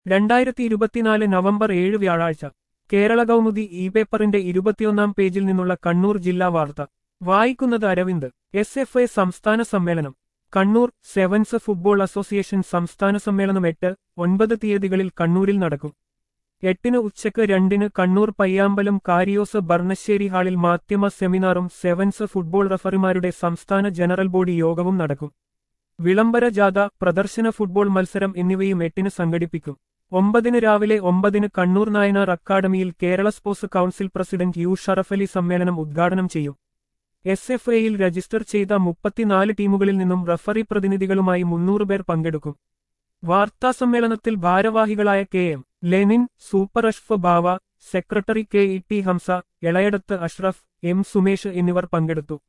രണ്ടായിരത്തി ഇരുപത്തിനാല് നവംബർ ഏഴ് വ്യാഴാഴ്ച കേരള കൗമുദി ഇ പേപ്പറിന്റെ ഇരുപത്തിയൊന്നാം പേജിൽ നിന്നുള്ള കണ്ണൂർ ജില്ലാ വാർത്ത വായിക്കുന്നത് അരവിന്ദ് എസ് എഫ് ഐ സംസ്ഥാന സമ്മേളനം കണ്ണൂർ സെവൻസ് ഫുട്ബോൾ അസോസിയേഷൻ സംസ്ഥാന സമ്മേളനം എട്ട് ഒൻപത് തീയതികളിൽ കണ്ണൂരിൽ നടക്കും എട്ടിന് ഉച്ചയ്ക്ക് രണ്ടിന് കണ്ണൂർ പയ്യാമ്പലം കാരിയോസ് ഭർണശ്ശേരി ഹാളിൽ മാധ്യമ സെമിനാറും സെവൻസ് ഫുട്ബോൾ റഫറിമാരുടെ സംസ്ഥാന ജനറൽ ബോഡി യോഗവും നടക്കും വിളംബര ജാഥ പ്രദർശന ഫുട്ബോൾ മത്സരം എന്നിവയും എട്ടിന് സംഘടിപ്പിക്കും ഒമ്പതിന് രാവിലെ ഒമ്പതിന് കണ്ണൂർ നായനാർ അക്കാദമിയിൽ Kerala sports council president U Sharafali സമ്മേളനം ഉദ്ഘാടനം ചെയ്യും എസ് എഫ് എയിൽ രജിസ്റ്റർ ചെയ്ത മുപ്പത്തിനാല് ടീമുകളിൽ നിന്നും റഫറി പ്രതിനിധികളുമായി മുന്നൂറ് പേർ പങ്കെടുക്കും വാർത്താസമ്മേളനത്തിൽ ഭാരവാഹികളായ K M Lenin super Ashraf Bava secretary K E T Hamza Elayadath Ashraf M Sumesh എന്നിവർ പങ്കെടുത്തു